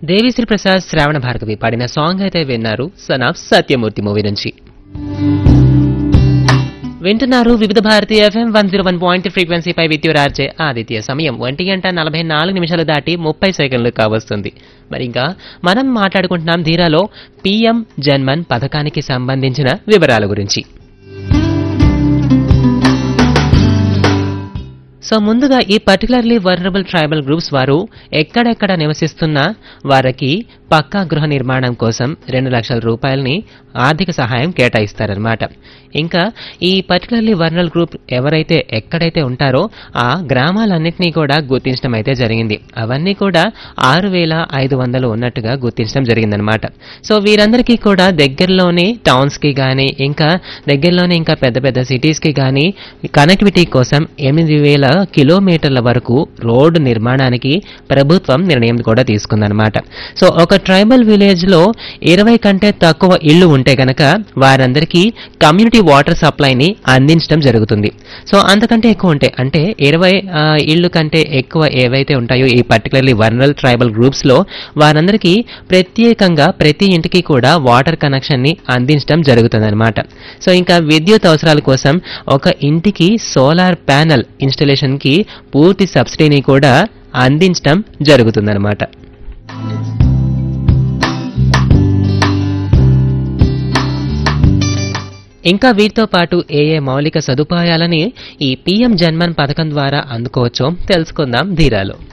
దేవిశ్రీ ప్రసాద్ శ్రావణ భార్గవి పాడిన సాంగ్ అయితే విన్నారు సన్ ఆఫ్ సత్యమూర్తి మూవీ నుంచి వింటున్నారు Vividh Bharati FM one zero one point ఫ్రీక్వెన్సీపై విద్యురార్జే ఆదిత్య సమయం ఒంటి గంట నలభై నాలుగు నిమిషాలు దాటి ముప్పై సెకండ్లు కావస్తుంది మరి ఇంకా మనం మాట్లాడుకుంటున్నాం ధీరాలో పిఎం జన్మన్ పథకానికి సంబంధించిన వివరాల గురించి సో ముందుగా ఈ పర్టికులర్లీ వర్నరబుల్ ట్రైబల్ గ్రూప్స్ వారు ఎక్కడెక్కడ నివసిస్తున్నా వారికి పక్కా గృహ నిర్మాణం కోసం రెండు లక్షల రూపాయలని ఆర్థిక సహాయం కేటాయిస్తారనమాట ఇంకా ఈ పర్టికులర్లీ వర్నరల్ గ్రూప్ ఎవరైతే ఎక్కడైతే ఉంటారో ఆ గ్రామాలన్నింటినీ కూడా గుర్తించడం అయితే జరిగింది అవన్నీ కూడా ఆరు వేల ఐదు వందలు ఉన్నట్టుగా గుర్తించడం జరిగిందనమాట సో వీరందరికీ కూడా దగ్గరలోని టౌన్స్కి కానీ ఇంకా దగ్గరలోని ఇంకా పెద్ద పెద్ద సిటీస్కి కానీ కనెక్టివిటీ కోసం ఎనిమిది వేల కిలోమీటర్ల వరకు రోడ్డు నిర్మాణానికి ప్రభుత్వం నిర్ణయం కూడా తీసుకుందనమాట సో ఒక ట్రైబల్ విలేజ్ లో ఇరవై కంటే తక్కువ ఇళ్లు ఉంటే గనక వారందరికీ కమ్యూనిటీ వాటర్ సప్లైని అందించడం జరుగుతుంది సో అంతకంటే ఎక్కువ ఉంటే అంటే ఇరవై ఇళ్ళు కంటే ఎక్కువ ఏవైతే ఉంటాయో ఈ పర్టికులర్లీ వర్నరల్ ట్రైబల్ గ్రూప్స్ లో వారందరికీ ప్రత్యేకంగా ప్రతి ఇంటికి కూడా వాటర్ కనెక్షన్ ని అందించడం జరుగుతుందన్నమాట సో ఇంకా విద్యుత్ అవసరాల కోసం ఒక ఇంటికి సోలార్ ప్యానల్ ఇన్స్టలేషన్ కి పూర్తి సబ్సిడీని కూడా అందించడం జరుగుతుందన్నమాట ఇంకా వీటితో పాటు ఏ ఏ మౌలిక సదుపాయాలని ఈ పీఎం జన్మన్ పథకం ద్వారా అందుకోవచ్చో తెలుసుకుందాం ధీరాలో